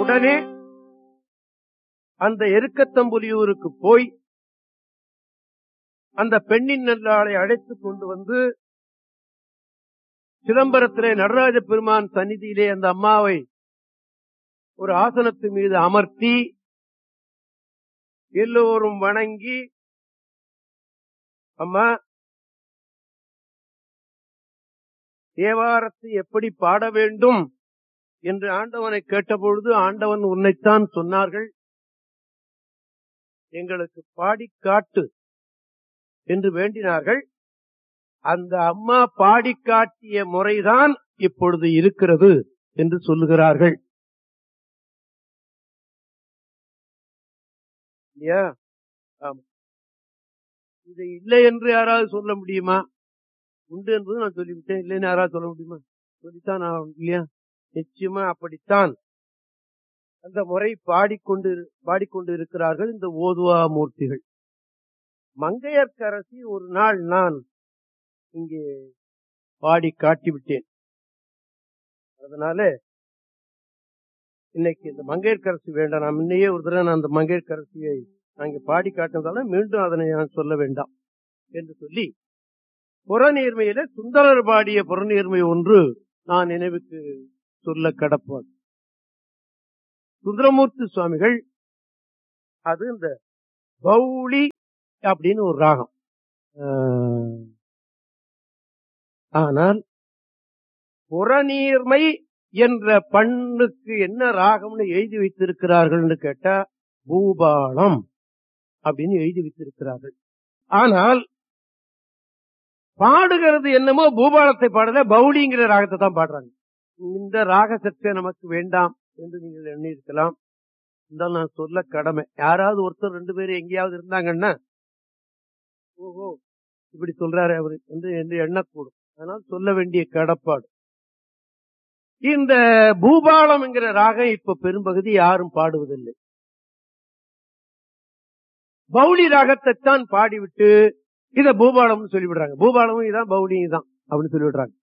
உடனே அந்த எருக்கத்தம்புலியூருக்கு போய் அந்த பெண்ணின் நல்லாளை அழைத்துக் கொண்டு வந்து சிதம்பரத்திலே நடராஜ பெருமான் சந்நிதியிலே அந்த அம்மாவை ஒரு ஆசனத்து மீது அமர்த்தி எல்லோரும் வணங்கி அம்மா தேவாரத்தை எப்படி பாட வேண்டும் என்று ஆண்டவனை கேட்டபொழுது ஆண்டவன் உன்னைத்தான் சொன்னார்கள் எங்களுக்கு பாடி காட்டு என்று வேண்டினார்கள் அந்த அம்மா பாடி காட்டிய முறைதான் இப்பொழுது இருக்கிறது என்று சொல்லுகிறார்கள் இல்லையா ஆமா இது இல்லை என்று யாராவது சொல்ல முடியுமா உண்டு என்பது நான் சொல்லிவிட்டேன் இல்லைன்னு யாராவது சொல்ல முடியுமா சொல்லித்தான் நான் இல்லையா நிச்சயமா அப்படித்தான் அந்த முறை பாடிக்கொண்டு பாடிக்கொண்டு இருக்கிறார்கள் இந்த ஓதுவா மூர்த்திகள் மங்கையர்க்கரசி ஒரு நாள் நான் இங்கே பாடி காட்டிவிட்டேன் அதனால இன்னைக்கு இந்த மங்கையர்க்கரசி வேண்டாம் நான் முன்னையே ஒரு தடவை நான் அந்த மங்கையர்க்கரசியை அங்கே பாடி காட்டினதால மீண்டும் அதனை நான் சொல்ல வேண்டாம் என்று சொல்லி புறநீர்மையில சுந்தரர் பாடிய புறநீர்மை ஒன்று நான் நினைவுக்கு சொல்ல கடப்பான் சுந்தரமூர்த்தி சுவாமிகள் அது இந்த பௌளி அப்படின்னு ஒரு ராகம் ஆஹ், ஆனால் புறநீர்மை என்ற பண்ணுக்கு என்ன ராகம்னு எழுதி வைத்திருக்கிறார்கள்னு கேட்டா பூபாலம் அப்படின்னு எழுதி வைத்திருக்கிறார்கள் ஆனால் பாடுகிறது என்னமோ பூபாலத்தை பாடல பௌலிங்கிற ராகத்தை தான் பாடுறாங்க இந்த ராக சர்ச்சை நமக்கு வேண்டாம் என்று நீங்கள் எண்ணியிருக்கலாம் இருந்தாலும் நான் சொல்ல கடமை யாராவது ஒருத்தர் ரெண்டு பேரும் எங்கேயாவது இருந்தாங்கன்னா ஓஹோ இப்படி சொல்றாரு அவரு என்று என்று எண்ணக்கூடும் அதனால் சொல்ல வேண்டிய கடப்பாடு இந்த பூபாலம் என்கிற ராகம் இப்ப பெரும்பகுதி யாரும் பாடுவதில்லை பௌளி ராகத்தை தான் பாடிவிட்டு இத பூபாலம்னு சொல்லிவிடுறாங்க பூபாலமும் இதான் பௌலியும் இதான் அப்படின்னு சொல்லிவிடுறாங்க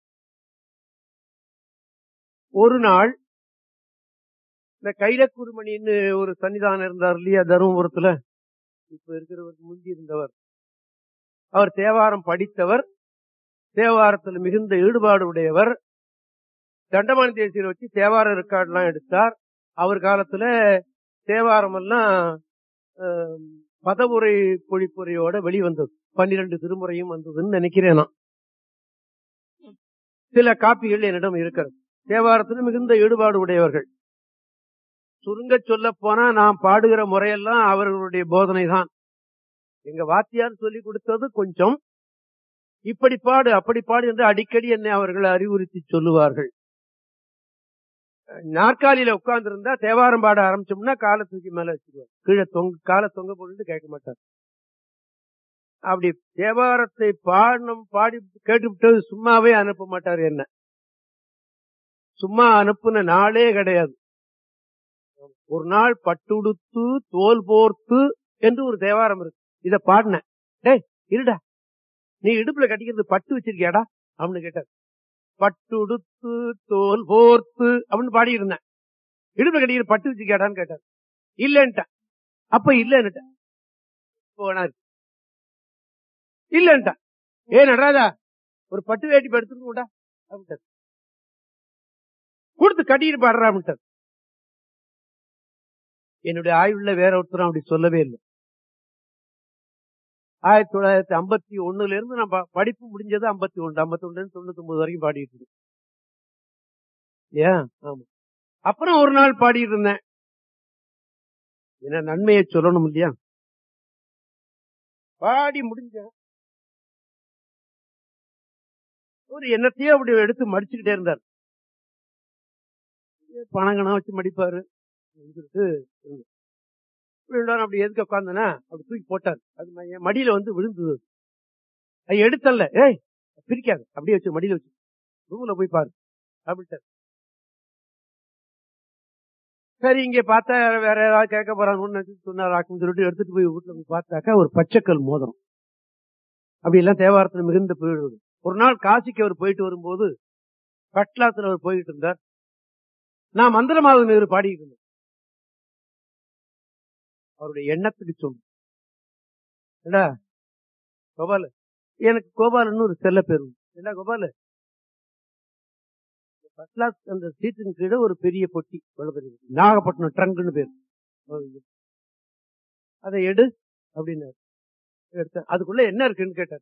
ஒரு நாள் இந்த கைலக்குருமணின்னு ஒரு சன்னிதானம் இருந்தார் இல்லையா தருமபுரத்துல இப்ப இருக்கிறவருக்கு முந்தி இருந்தவர் அவர் தேவாரம் படித்தவர் தேவாரத்தில் மிகுந்த ஈடுபாடு உடையவர் தண்டமானி தேசியரை வச்சு தேவார ரெக்கார்ட் எல்லாம் எடுத்தார் அவர் காலத்துல தேவாரம் எல்லாம் ஆம், பதவுரை பொழிப்புரையோட வெளிவந்தது பன்னிரண்டு திருமுறையும் வந்ததுன்னு நினைக்கிறேன் நான் சில காப்பிகள் என்னிடம் இருக்கிறது தேவாரத்தில் மிகுந்த ஈடுபாடு உடையவர்கள் சுருங்க சொல்ல போனா நான் பாடுகிற முறையெல்லாம் அவர்களுடைய போதனை தான் எங்க வாத்தியார் சொல்லி கொடுத்தது கொஞ்சம் இப்படி பாடு அப்படி பாடு என்று அடிக்கடி என்னை அவர்கள் அறிவுறுத்தி சொல்லுவார்கள் நாற்காலியில உட்கார்ந்து இருந்தா தேவாரம் பாட ஆரம்பிச்சோம்னா காலை தூக்கி மேல வச்சுக்குவார் கீழே தொங்க காலை தொங்க போட்டு கேட்க மாட்டார் அப்படி தேவாரத்தை பாடணும் பாடி கேட்டுவிட்டு சும்மாவே அனுப்ப மாட்டார் என்ன சும்மா அனுப்புன நாளே கிடையாது ஒரு நாள் பட்டுடுத்து தோல் போர்த்து என்று ஒரு தேவாரம் இருக்கு இத பாடினேன் டேய் இருடா நீ இடுப்புல கட்டிக்கிறது பட்டு வச்சிருக்கியாடா அப்படின்னு கேட்டார் பட்டுடுத்து தோல் போர்த்து அப்படின்னு பாடி இருந்தேன் இடுப்புல கட்டிக்கிற பட்டு வச்சிருக்கியாடான்னு கேட்டார் இல்லன்ட்டேன் அப்ப இல்லன்னுட்டேன் போனார் இல்லன்ட்டேன் ஏ நடராஜா ஒரு பட்டு வேட்டி படுத்துருக்கூடா அப்படின்ட்டார் கொடுத்து கட்டிட்டு பாடுறா அப்படின்ட்டார் என்னுடைய ஆய்வுல வேற ஒருத்தரும் அப்படி சொல்லவே இல்லை ஆயிரத்தி தொள்ளாயிரத்தி ஐம்பத்தி ஒண்ணுல இருந்து நான் ப- படிப்பு முடிஞ்சது ஐம்பத்தி ஒன்று ஐம்பத்தி ஒண்ணுல இருந்து தொண்ணூத்தி ஒன்பது வரைக்கும் பாடிட்டு இருந்தேன் ஏன் ஆமா அப்புறம் ஒரு நாள் பாடிட்டு இருந்தேன் என்ன நன்மையை சொல்லணும் இல்லையா பாடி முடிஞ்ச ஒரு எண்ணத்தையே அப்படி எடுத்து மடிச்சுக்கிட்டே இருந்தார் பணங்கணம் வச்சு மடிப்பாரு சொல்லிட்டு இருந்தேன். விழுந்தாரு, அப்படி எதுக்கு உட்காந்தனா அப்படி தூக்கி போட்டார் அது ம- என் மடியில வந்து விழுந்தது அது எடுத்தல்ல ஏய் பிரிக்காது அப்படியே வச்சு மடியில வச்சு ரூம்ல போய் பாரு அப்படின்ட்டார் சரி இங்க பார்த்தா வேற ஏதாவது கேட்க போறாங்கன்னு நினைச்சு சொன்னாராக்குன்னு சொல்லிட்டு எடுத்துட்டு போய் வீட்டுல போய் பார்த்தாக்கா ஒரு பச்சைக்கல் மோதிரம் அப்படி எல்லாம் தேவாரத்துல மிகுந்த போயிடுவது ஒரு நாள் காசிக்கு அவர் போயிட்டு வரும்போது பட்லாத்துல அவர் போயிட்டு இருந்தார் நான் மந்திரமாவது நேரு பாடிட்டு இருந்தேன் அவருடைய எண்ணத்துக்கு சொல்லு ஏடா கோபால் எனக்கு கோபாலன்னு ஒரு செல்ல பேர் உண்டு. என்ன கோபால் ஃபர்ஸ்ட் கிளாஸ் அந்த சீட்டின் கீழே ஒரு பெரிய பொட்டி எவ்வளவு பெரிய பொட்டி? நாகப்பட்டினம் ட்ரங்க்னு பேர் அதை எடு அப்படின்னாரு எடுத்தேன் அதுக்குள்ள என்ன இருக்குன்னு கேட்டார்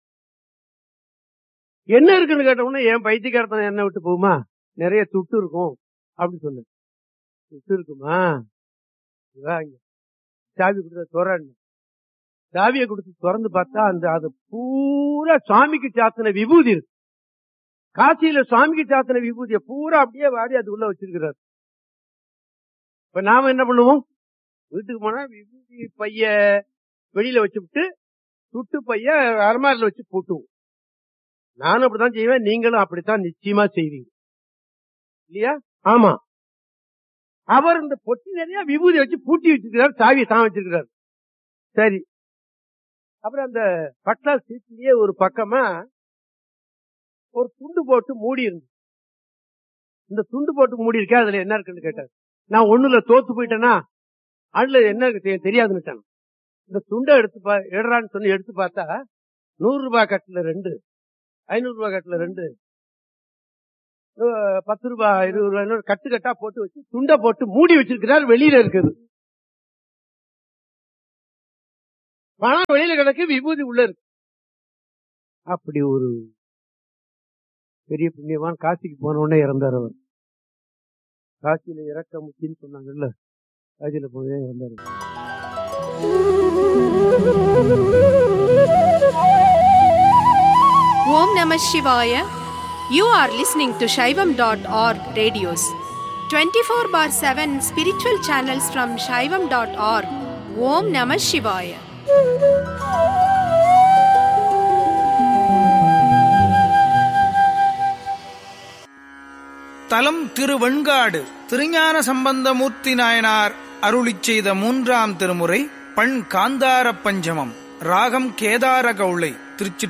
என்ன இருக்குன்னு கேட்ட உடனே என் பைத்தியக்காரத்தனை என்ன விட்டு போகுமா நிறைய துட்டு இருக்கும் அப்படின்னு சொன்னேன் துட்டு இருக்குமா வா இங்க. சாவி கொடுத்த துறன்னு சாவியை கொடுத்து திறந்து பார்த்தா அந்த அது பூரா சுவாமிக்கு சாத்தின விபூதி இருக்கு காசியில சுவாமிக்கு சாத்தின விபூதியை பூரா அப்படியே வாரி அது உள்ள வச்சிருக்கிறார் இப்ப நாம என்ன பண்ணுவோம் வீட்டுக்கு போனா விபூதி பைய வெளியில வச்சுவிட்டு துட்டு பைய அலமாரில வச்சு போட்டுவோம் நானும் அப்படித்தான் செய்வேன் நீங்களும் அப்படித்தான் நிச்சயமா செய்வீங்க இல்லையா ஆமா அவர் இந்த பொட்டி நிறைய விபூதி வச்சு பூட்டி வச்சிருக்கிறார் சாவியை தான் வச்சிருக்கிறார் சரி அப்புறம் அந்த பட்டா சீட்லயே ஒரு பக்கமா ஒரு துண்டு போட்டு மூடி இருந்து இந்த துண்டு போட்டு மூடி இருக்கே அதுல என்ன இருக்குன்னு கேட்டார் நான் ஒண்ணுல தோத்து போயிட்டேனா அதுல என்ன இருக்கு தெ- தெரியாதுன்னு இந்த துண்டை எடுத்து பா எடுறான்னு சொல்லி எடுத்து பார்த்தா நூறு ரூபாய் கட்டுல ரெண்டு ஐநூறு ரூபாய் கட்டுல ரெண்டு அஹ் பத்து ரூபாய் இருபது ரூபாய் கட்டு கட்டா போட்டு வச்சு துண்டை போட்டு மூடி வச்சிருக்கிறார் வெளியில இருக்குது பணம் வெளியில கிடக்கு விபூதி உள்ள இருக்கு அப்படி ஒரு பெரிய புண்ணியவான் காசிக்கு போன உடனே இறந்தார் அவர் காசியில இறக்க முக்கின்னு சொன்னாங்கல்ல காசியில போய் இறந்தாரு Om Namah Shivaya. You are listening to Shaivam.org radios. 24 bar 7 spiritual channels from Shaivam.org. Om Namah Shivaya. தலம் திருவெண்காடு திருஞான சம்பந்தமூர்த்தி நாயனார் அருளிச் செய்த மூன்றாம் திருமுறை பண் காந்தார பஞ்சமம் ராகம் கேதார கவுளை திருச்சி